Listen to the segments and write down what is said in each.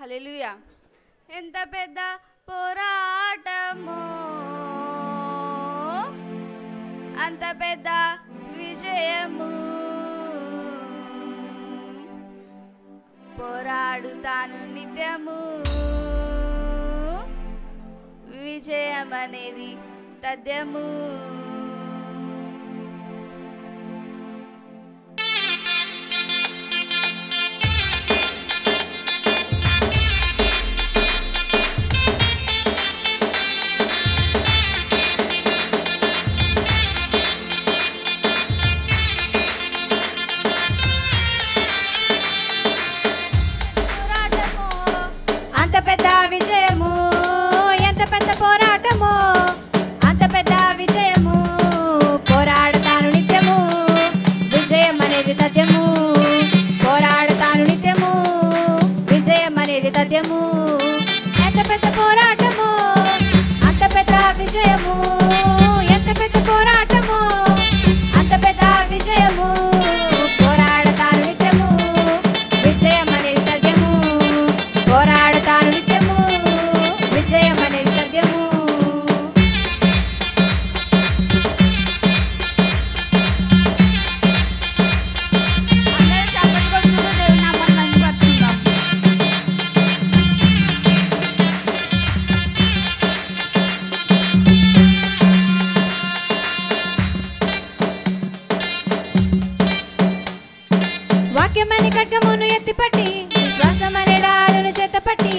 హల్లెలూయా ఎంత పెద్ద పోరాటమో అంత పెద్ద విజయము పోరాడుతాను నిత్యము విజయం అనేది తథ్యము పోరాటము అంత పెద్ద విజయము ఎంత పెద్ద పోరాటము అంత పెద్ద విజయము పోరాడతాను నిత్యము విజయం అనేది తథ్యము పోరాడతాను నిత్యము విజయం అనేది తథ్యము ఎంత పెద్ద పోరాటము అంత పెద్ద విజయము ఎంత పెద్ద పోరాటము అంత పెద్ద విజయము పోరాడతాను నిత్యము విజయం అనేది తథ్యము పోరాడతాను నిత్యము విజయం అనేది తథ్యము అందరూ చప్పట్లు కొట్టుకుంటూ దేవుని నామాన్ని మహిమపరచుకుందాం. వాక్యమని ఖడ్గమును ఎత్తిపట్టి విశ్వాసమనే డాలును చేతపట్టి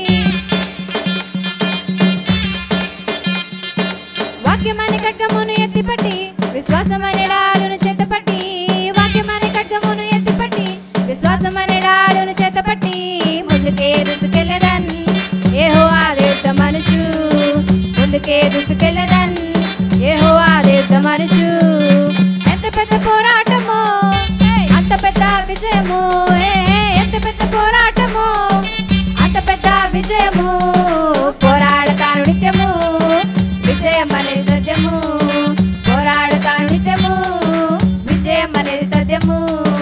వాక్యమని ఖడ్గమును ఎత్తిపట్టి విశ్వాసమనే డాలును చేతపట్టి వాక్యమని ఖడ్గమును ఎత్తిపట్టి విశ్వాసమనే డాలును చేతపట్టి ముందుకే దుసుకెళ్ళదన్ ఏహో ఆదేశ మనుషు ముందుకే దుసుకెళ్ళదన్ ఏహో ఆదేశ మనుషు ఎంత పెద్ద పోరాటమో అంత పెద్ద విజయము ఏ, ఏ, ఎంత పెద్ద పోరాటము అంత పెద్ద విజయము పోరాడతాను నిత్యము విజయం అనేది తథ్యము పోరాడతాను నిత్యము విజయం అనేది తథ్యము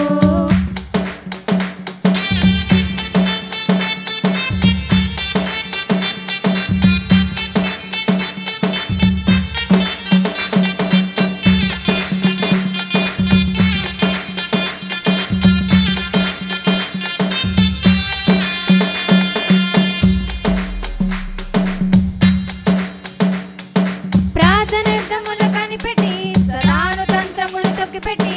ప్రార్థన యుద్ధములు కనిపెట్టి సదాను తంత్రములు తొక్కిపెట్టి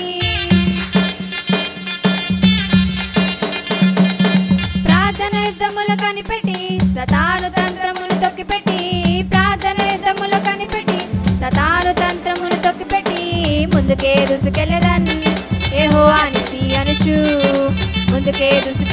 ప్రార్థన యుద్ధములు కనిపెట్టి సతాను తంత్రములు తొక్కిపెట్టి ప్రార్థన యుద్ధములు కనిపెట్టి సతాను తంత్రములు తొక్కిపెట్టి ముందుకే దుసుకెళ్ళదన్ ఏహో అనిసి అనుచు ముందుకే దుసు